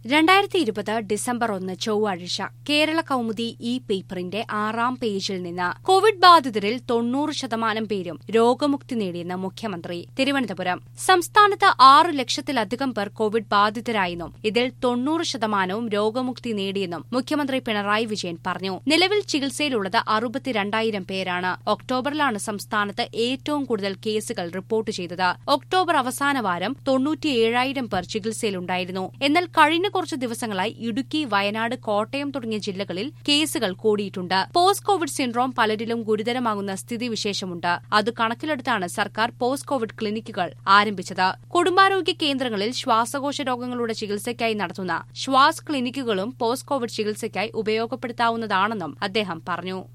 രണ്ടായിരത്തി ഇരുപത് ഡിസംബർ ഒന്ന് ചൊവ്വാഴ്ച കേരള കൗമുദി ഇ പേപ്പറിന്റെ ആറാം പേജിൽ നിന്ന് കോവിഡ് ബാധിതരിൽ തൊണ്ണൂറ് ശതമാനം പേരും രോഗമുക്തി നേടിയെന്ന് മുഖ്യമന്ത്രി തിരുവനന്തപുരം സംസ്ഥാനത്ത് ആറ് ലക്ഷത്തിലധികം പേർ കോവിഡ് ബാധിതരായെന്നും ഇതിൽ തൊണ്ണൂറ് ശതമാനവും രോഗമുക്തി നേടിയെന്നും മുഖ്യമന്ത്രി പിണറായി വിജയൻ പറഞ്ഞു നിലവിൽ ചികിത്സയിലുള്ളത് അറുപത്തിരണ്ടായിരം പേരാണ് ഒക്ടോബറിലാണ് സംസ്ഥാനത്ത് ഏറ്റവും കൂടുതൽ കേസുകൾ റിപ്പോർട്ട് ചെയ്തത് ഒക്ടോബർ അവസാന വാരം തൊണ്ണൂറ്റിയേഴായിരം പേർ ചികിത്സയിലുണ്ടായിരുന്നു എന്നാൽ കഴിഞ്ഞ കുറച്ച് ദിവസങ്ങളായി ഇടുക്കി വയനാട് കോട്ടയം തുടങ്ങിയ ജില്ലകളിൽ കേസുകൾ കൂടിയിട്ടുണ്ട് പോസ്റ്റ് കോവിഡ് സിൻഡ്രോം പലരിലും ഗുരുതരമാകുന്ന സ്ഥിതിവിശേഷമുണ്ട് അത് കണക്കിലെടുത്താണ് സർക്കാർ പോസ്റ്റ് കോവിഡ് ക്ലിനിക്കുകൾ ആരംഭിച്ചത് കുടുംബാരോഗ്യ കേന്ദ്രങ്ങളിൽ ശ്വാസകോശ രോഗങ്ങളുടെ ചികിത്സയ്ക്കായി നടത്തുന്ന ശ്വാസ് ക്ലിനിക്കുകളും പോസ്റ്റ് കോവിഡ് ചികിത്സയ്ക്കായി ഉപയോഗപ്പെടുത്താവുന്നതാണെന്നും അദ്ദേഹം പറഞ്ഞു